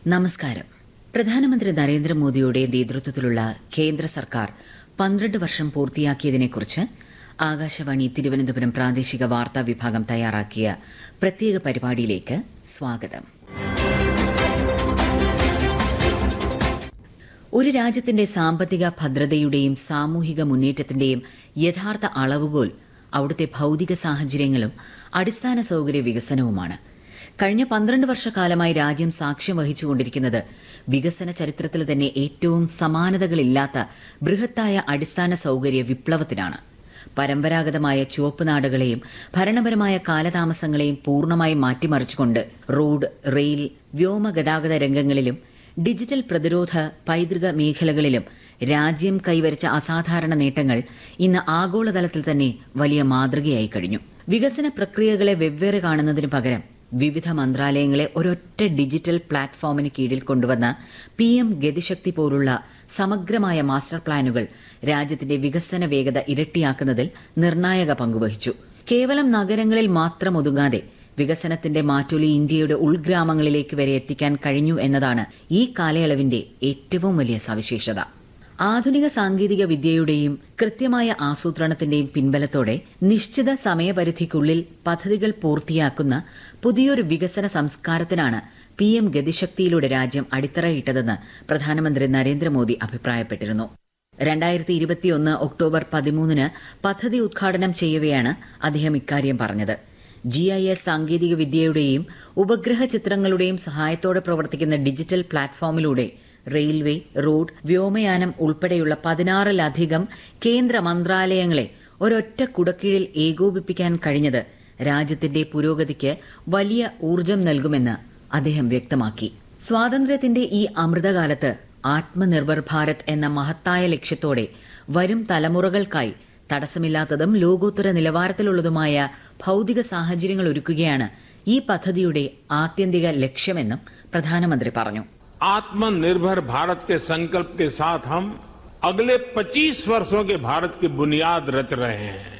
നമസ്കാരം പ്രധാനമന്ത്രി നരേന്ദ്രമോദിയുടെ നേതൃത്വത്തിലുള്ള കേന്ദ്ര സർക്കാർ പന്ത്രണ്ട് വർഷം പൂർത്തിയാക്കിയതിനെക്കുറിച്ച് ആകാശവാണി തിരുവനന്തപുരം പ്രാദേശിക വാർത്താ വിഭാഗം തയ്യാറാക്കിയ പ്രത്യേക പരിപാടിയിലേക്ക് സ്വാഗതം ഒരു രാജ്യത്തിന്റെ സാമ്പത്തിക ഭദ്രതയുടെയും സാമൂഹിക മുന്നേറ്റത്തിന്റെയും യഥാർത്ഥ അളവുകോൽ അവിടുത്തെ ഭൗതിക സാഹചര്യങ്ങളും അടിസ്ഥാന സൗകര്യ വികസനവുമാണ് കഴിഞ്ഞ പന്ത്രണ്ട് വർഷക്കാലമായി രാജ്യം സാക്ഷ്യം വഹിച്ചുകൊണ്ടിരിക്കുന്നത് വികസന ചരിത്രത്തിൽ തന്നെ ഏറ്റവും സമാനതകളില്ലാത്ത ബൃഹത്തായ അടിസ്ഥാന സൗകര്യ വിപ്ലവത്തിനാണ് പരമ്പരാഗതമായ ചുവപ്പ് നാടുകളെയും ഭരണപരമായ കാലതാമസങ്ങളെയും പൂർണ്ണമായി മാറ്റിമറിച്ചുകൊണ്ട് റോഡ് റെയിൽ വ്യോമ ഗതാഗത രംഗങ്ങളിലും ഡിജിറ്റൽ പ്രതിരോധ പൈതൃക മേഖലകളിലും രാജ്യം കൈവരിച്ച അസാധാരണ നേട്ടങ്ങൾ ഇന്ന് ആഗോളതലത്തിൽ തന്നെ വലിയ മാതൃകയായി കഴിഞ്ഞു വികസന പ്രക്രിയകളെ വെവ്വേറെ കാണുന്നതിന് പകരം വിവിധ മന്ത്രാലയങ്ങളെ ഒരൊറ്റ ഡിജിറ്റൽ പ്ലാറ്റ്ഫോമിന് കീഴിൽ കൊണ്ടുവന്ന പി എം ഗതിശക്തി പോലുള്ള സമഗ്രമായ മാസ്റ്റർ പ്ലാനുകൾ രാജ്യത്തിന്റെ വികസന വേഗത ഇരട്ടിയാക്കുന്നതിൽ നിർണായക പങ്കുവഹിച്ചു കേവലം നഗരങ്ങളിൽ മാത്രം ഒതുങ്ങാതെ വികസനത്തിന്റെ മാറ്റൊലി ഇന്ത്യയുടെ ഉൾഗ്രാമങ്ങളിലേക്ക് വരെ എത്തിക്കാൻ കഴിഞ്ഞു എന്നതാണ് ഈ കാലയളവിന്റെ ഏറ്റവും വലിയ സവിശേഷത ആധുനിക സാങ്കേതിക വിദ്യയുടെയും കൃത്യമായ ആസൂത്രണത്തിന്റെയും പിൻബലത്തോടെ നിശ്ചിത സമയപരിധിക്കുള്ളിൽ പദ്ധതികൾ പൂർത്തിയാക്കുന്ന പുതിയൊരു വികസന സംസ്കാരത്തിനാണ് പി എം ഗതിശക്തിയിലൂടെ രാജ്യം അടിത്തറയിട്ടതെന്ന് പ്രധാനമന്ത്രി നരേന്ദ്രമോദി അഭിപ്രായപ്പെട്ടിരുന്നു രണ്ടായിരത്തി ഇരുപത്തിയൊന്ന് ഒക്ടോബർ പതിമൂന്നിന് പദ്ധതി ഉദ്ഘാടനം ചെയ്യവെയാണ് അദ്ദേഹം ഇക്കാര്യം പറഞ്ഞത് ജി ഐ എസ് സാങ്കേതിക വിദ്യയുടെയും ഉപഗ്രഹ ചിത്രങ്ങളുടെയും സഹായത്തോടെ പ്രവർത്തിക്കുന്ന ഡിജിറ്റൽ പ്ലാറ്റ്ഫോമിലൂടെ റെയിൽവേ റോഡ് വ്യോമയാനം ഉൾപ്പെടെയുള്ള പതിനാറിലധികം കേന്ദ്ര മന്ത്രാലയങ്ങളെ ഒരൊറ്റ കുടക്കീഴിൽ ഏകോപിപ്പിക്കാൻ കഴിഞ്ഞത് രാജ്യത്തിന്റെ പുരോഗതിക്ക് വലിയ ഊർജം നൽകുമെന്ന് അദ്ദേഹം വ്യക്തമാക്കി സ്വാതന്ത്ര്യത്തിന്റെ ഈ അമൃതകാലത്ത് ആത്മനിർഭർ ഭാരത് എന്ന മഹത്തായ ലക്ഷ്യത്തോടെ വരും തലമുറകൾക്കായി തടസ്സമില്ലാത്തതും ലോകോത്തര നിലവാരത്തിലുള്ളതുമായ ഭൗതിക സാഹചര്യങ്ങൾ ഒരുക്കുകയാണ് ഈ പദ്ധതിയുടെ ആത്യന്തിക ലക്ഷ്യമെന്നും പ്രധാനമന്ത്രി പറഞ്ഞു आत्मनिर्भर भारत के संकल्प के साथ हम अगले 25 वर्षों के भारत की बुनियाद रच रहे हैं